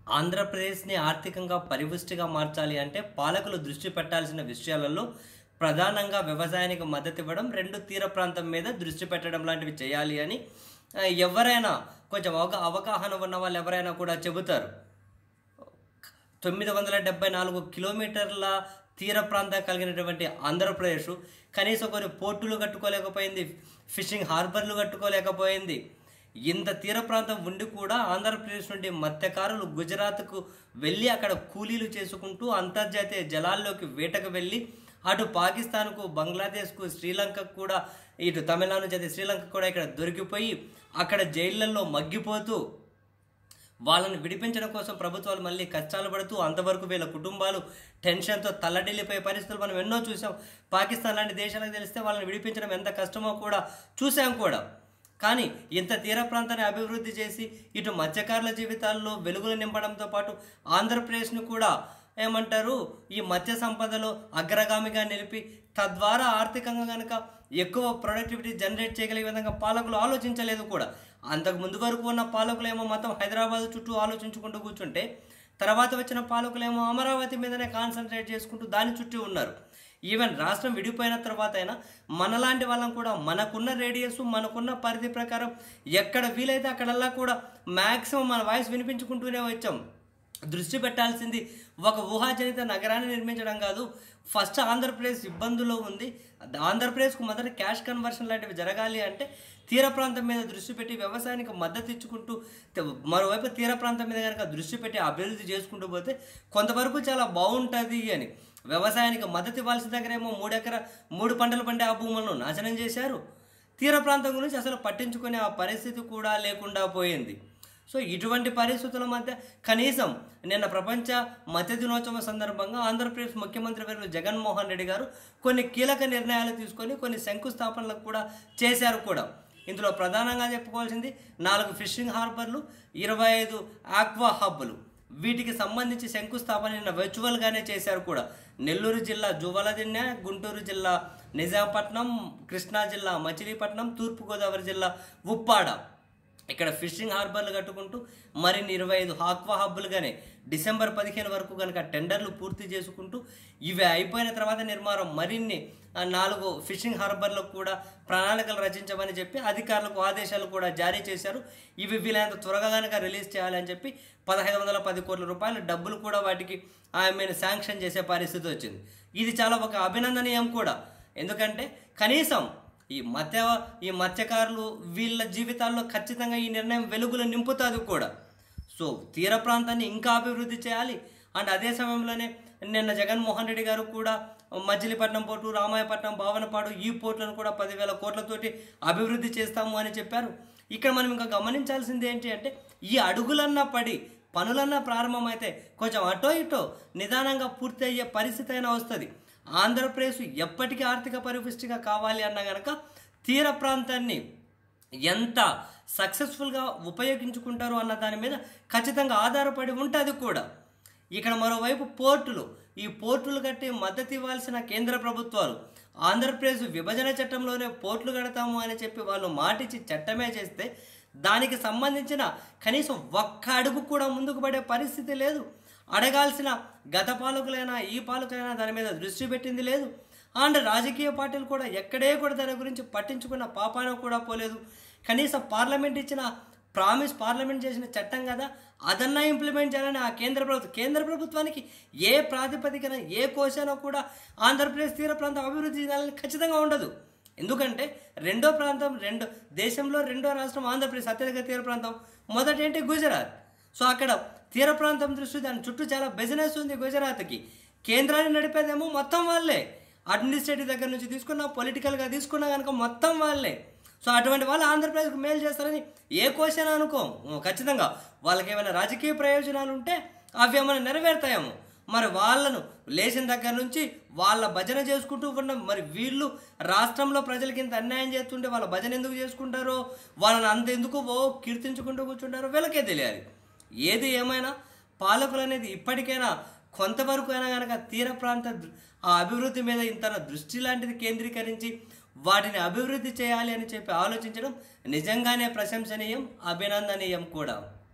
ఆంధ్రప్రదేశ్ని ఆర్థికంగా పరిపుష్టిగా మార్చాలి అంటే పాలకులు దృష్టి పెట్టాల్సిన విషయాలలో ప్రధానంగా వ్యవసాయానికి మద్దతు ఇవ్వడం రెండు తీర ప్రాంతం మీద దృష్టి పెట్టడం లాంటివి చేయాలి అని ఆ, ఎవరైనా కొంచెం అవగా అవగాహన ఉన్న వాళ్ళు ఎవరైనా కూడా చెబుతారు తొమ్మిది వందల డెబ్బై నాలుగు కిలోమీటర్ల తీర ప్రాంతం కలిగినటువంటి ఆంధ్రప్రదేశ్ కనీసం కొన్ని పోర్టులు కట్టుకోలేకపోయింది ఫిషింగ్ హార్బర్లు కట్టుకోలేకపోయింది ఇంత తీర ప్రాంతం ఉండి కూడా ఆంధ్రప్రదేశ్ నుండి మత్స్యకారులు గుజరాత్కు వెళ్ళి అక్కడ కూలీలు చేసుకుంటూ అంతర్జాతీయ జలాల్లోకి వేటకు వెళ్ళి అటు పాకిస్తాన్కు బంగ్లాదేశ్కు శ్రీలంకకు కూడా ఇటు తమిళనాడు నుంచి అయితే శ్రీలంక కూడా ఇక్కడ దొరికిపోయి అక్కడ జైళ్ళల్లో మగ్గిపోతూ వాళ్ళని విడిపించడం కోసం ప్రభుత్వాలు మళ్ళీ కష్టాలు పడుతూ అంతవరకు వీళ్ళ కుటుంబాలు టెన్షన్తో తల్లడిల్లిపోయే పరిస్థితులు మనం ఎన్నో చూసాం పాకిస్తాన్ లాంటి దేశాలకు తెలిస్తే వాళ్ళని విడిపించడం ఎంత కష్టమో కూడా చూసాం కూడా కానీ ఇంత తీర ప్రాంతాన్ని అభివృద్ధి చేసి ఇటు మత్స్యకారుల జీవితాల్లో వెలుగులు నింపడంతో పాటు ఆంధ్రప్రదేశ్ను కూడా ఏమంటారు ఈ మత్స్య సంపదలో అగ్రగామిగా నిలిపి తద్వారా ఆర్థికంగా కనుక ఎక్కువ ప్రొడక్టివిటీ జనరేట్ చేయగలిగే విధంగా పాలకులు ఆలోచించలేదు కూడా అంతకు ముందు వరకు ఉన్న పాలకులేమో మొత్తం హైదరాబాద్ చుట్టూ ఆలోచించుకుంటూ కూర్చుంటే తర్వాత వచ్చిన పాలకులేమో అమరావతి మీదనే కాన్సన్ట్రేట్ చేసుకుంటూ దాని చుట్టూ ఉన్నారు ఈవెన్ రాష్ట్రం విడిపోయిన తర్వాత అయినా మనలాంటి వాళ్ళం కూడా మనకున్న రేడియస్ మనకున్న పరిధి ప్రకారం ఎక్కడ వీలైతే అక్కడల్లా కూడా మ్యాక్సిమం మన వాయిస్ వినిపించుకుంటూనే వచ్చాం దృష్టి పెట్టాల్సింది ఒక ఊహాజనిత నగరాన్ని నిర్మించడం కాదు ఫస్ట్ ఆంధ్రప్రదేశ్ ఇబ్బందుల్లో ఉంది ఆంధ్రప్రదేశ్కు మొదట క్యాష్ కన్వర్షన్ లాంటివి జరగాలి అంటే తీర ప్రాంతం మీద దృష్టి పెట్టి వ్యవసాయానికి మద్దతు ఇచ్చుకుంటూ తె- మరోవైపు తీర ప్రాంతం మీద కనుక దృష్టి పెట్టి అభివృద్ధి చేసుకుంటూ పోతే కొంతవరకు చాలా బాగుంటుంది అని వ్యవసాయానికి మద్దతు ఇవ్వాల్సిన దగ్గరేమో మూడెకర మూడు పంటలు పండే ఆ భూములను నాశనం చేశారు తీర ప్రాంతం గురించి అసలు పట్టించుకునే ఆ పరిస్థితి కూడా లేకుండా పోయింది సో ఇటువంటి పరిస్థితుల మధ్య కనీసం నిన్న ప్రపంచ మత్స్య దినోత్సవం సందర్భంగా ఆంధ్రప్రదేశ్ ముఖ్యమంత్రి వర్యులు జగన్మోహన్ రెడ్డి గారు కొన్ని కీలక నిర్ణయాలు తీసుకొని కొన్ని శంకుస్థాపనలకు కూడా చేశారు కూడా ఇందులో ప్రధానంగా చెప్పుకోవాల్సింది నాలుగు ఫిషింగ్ హార్బర్లు ఇరవై ఐదు ఆక్వా హబ్బులు వీటికి సంబంధించి శంకుస్థాపన నిన్న వర్చువల్గానే చేశారు కూడా నెల్లూరు జిల్లా జువలదిన్నె గుంటూరు జిల్లా నిజాంపట్నం కృష్ణా జిల్లా మచిలీపట్నం తూర్పుగోదావరి జిల్లా ఉప్పాడ ఇక్కడ ఫిషింగ్ హార్బర్లు కట్టుకుంటూ మరిన్ని ఇరవై ఐదు ఆక్వా హబ్బులుగానే డిసెంబర్ పదిహేను వరకు కనుక టెండర్లు పూర్తి చేసుకుంటూ ఇవి అయిపోయిన తర్వాత నిర్మాణం మరిన్ని ఆ, నాలుగు ఫిషింగ్ హార్బర్లకు కూడా ప్రణాళికలు రచించమని చెప్పి అధికారులకు ఆదేశాలు కూడా జారీ చేశారు ఇవి వీలైనంత త్వరగా కనుక రిలీజ్ చేయాలని చెప్పి పదహైదు వందల పది కోట్ల రూపాయల డబ్బులు కూడా వాటికి ఆయన శాంక్షన్ చేసే పరిస్థితి వచ్చింది ఇది చాలా ఒక అభినందనీయం కూడా ఎందుకంటే కనీసం ఈ మత్స్య ఈ మత్స్యకారులు వీళ్ళ జీవితాల్లో ఖచ్చితంగా ఈ నిర్ణయం వెలుగులు నింపుతుంది కూడా సో తీర ప్రాంతాన్ని ఇంకా అభివృద్ధి చేయాలి అండ్ అదే సమయంలోనే నిన్న జగన్మోహన్ రెడ్డి గారు కూడా మచిలీపట్నం పోర్టు రామాయపట్నం భావనపాడు ఈ పోర్టులను కూడా పదివేల కోట్లతోటి అభివృద్ధి చేస్తాము అని చెప్పారు ఇక్కడ మనం ఇంకా గమనించాల్సింది ఏంటి అంటే ఈ అడుగులన్నా పడి పనులన్నా ప్రారంభమైతే కొంచెం అటో ఇటో నిదానంగా పూర్తి అయ్యే పరిస్థితి అయినా వస్తుంది ఆంధ్రప్రదేశ్ ఎప్పటికీ ఆర్థిక పరిపుష్టిగా కావాలి అన్నా గనక తీర ప్రాంతాన్ని ఎంత సక్సెస్ఫుల్గా ఉపయోగించుకుంటారు అన్న దాని మీద ఖచ్చితంగా ఆధారపడి ఉంటుంది కూడా ఇక్కడ మరోవైపు పోర్టులు ఈ పోర్టులు కట్టి మద్దతు ఇవ్వాల్సిన కేంద్ర ప్రభుత్వాలు ఆంధ్రప్రదేశ్ విభజన చట్టంలోనే పోర్టులు కడతాము అని చెప్పి వాళ్ళు మాటిచ్చి చట్టమే చేస్తే దానికి సంబంధించిన కనీసం ఒక్క అడుగు కూడా ముందుకు పడే పరిస్థితి లేదు అడగాల్సిన గత పాలకులైనా ఈ పాలకులైనా దాని మీద దృష్టి పెట్టింది లేదు అండ్ రాజకీయ పార్టీలు కూడా ఎక్కడే కూడా దాని గురించి పట్టించుకున్న పాపాన కూడా పోలేదు కనీసం పార్లమెంట్ ఇచ్చిన ప్రామిస్ పార్లమెంట్ చేసిన చట్టం కదా అదన్నా ఇంప్లిమెంట్ చేయాలని ఆ కేంద్ర ప్రభుత్వం కేంద్ర ప్రభుత్వానికి ఏ ప్రాతిపదికన ఏ కోశానో కూడా ఆంధ్రప్రదేశ్ తీర ప్రాంతం అభివృద్ధి చేయాలని ఖచ్చితంగా ఉండదు ఎందుకంటే రెండో ప్రాంతం రెండో దేశంలో రెండో రాష్ట్రం ఆంధ్రప్రదేశ్ అత్యధిక తీర ప్రాంతం మొదటి ఏంటి గుజరాత్ సో అక్కడ తీర ప్రాంతం దృష్టి దాని చుట్టూ చాలా బిజినెస్ ఉంది గుజరాత్కి కేంద్రాన్ని నడిపేదేమో మొత్తం వాళ్ళే అడ్మినిస్ట్రేటివ్ దగ్గర నుంచి తీసుకున్నా పొలిటికల్గా తీసుకున్నా కనుక మొత్తం వాళ్ళే సో అటువంటి వాళ్ళు ఆంధ్రప్రదేశ్కి మేలు చేస్తారని ఏ క్వశ్చన్ అనుకో ఖచ్చితంగా వాళ్ళకి ఏమైనా రాజకీయ ప్రయోజనాలు ఉంటే అవి ఏమైనా నెరవేరుతాయేమో మరి వాళ్ళను లేచిన దగ్గర నుంచి వాళ్ళ భజన చేసుకుంటూ ఉన్న మరి వీళ్ళు రాష్ట్రంలో ప్రజలకి ఇంత అన్యాయం చేస్తుంటే వాళ్ళ భజన ఎందుకు చేసుకుంటారో వాళ్ళని అంత ఎందుకు ఓ కీర్తించుకుంటూ కూర్చుంటారో వీళ్ళకే తెలియాలి ఏది ఏమైనా పాలకులు అనేది ఇప్పటికైనా కొంతవరకు అయినా కనుక తీర ప్రాంత దృ- ఆ అభివృద్ధి మీద ఇంత దృష్టి లాంటిది కేంద్రీకరించి వాటిని అభివృద్ధి చేయాలి అని చెప్పి ఆలోచించడం నిజంగానే ప్రశంసనీయం అభినందనీయం కూడా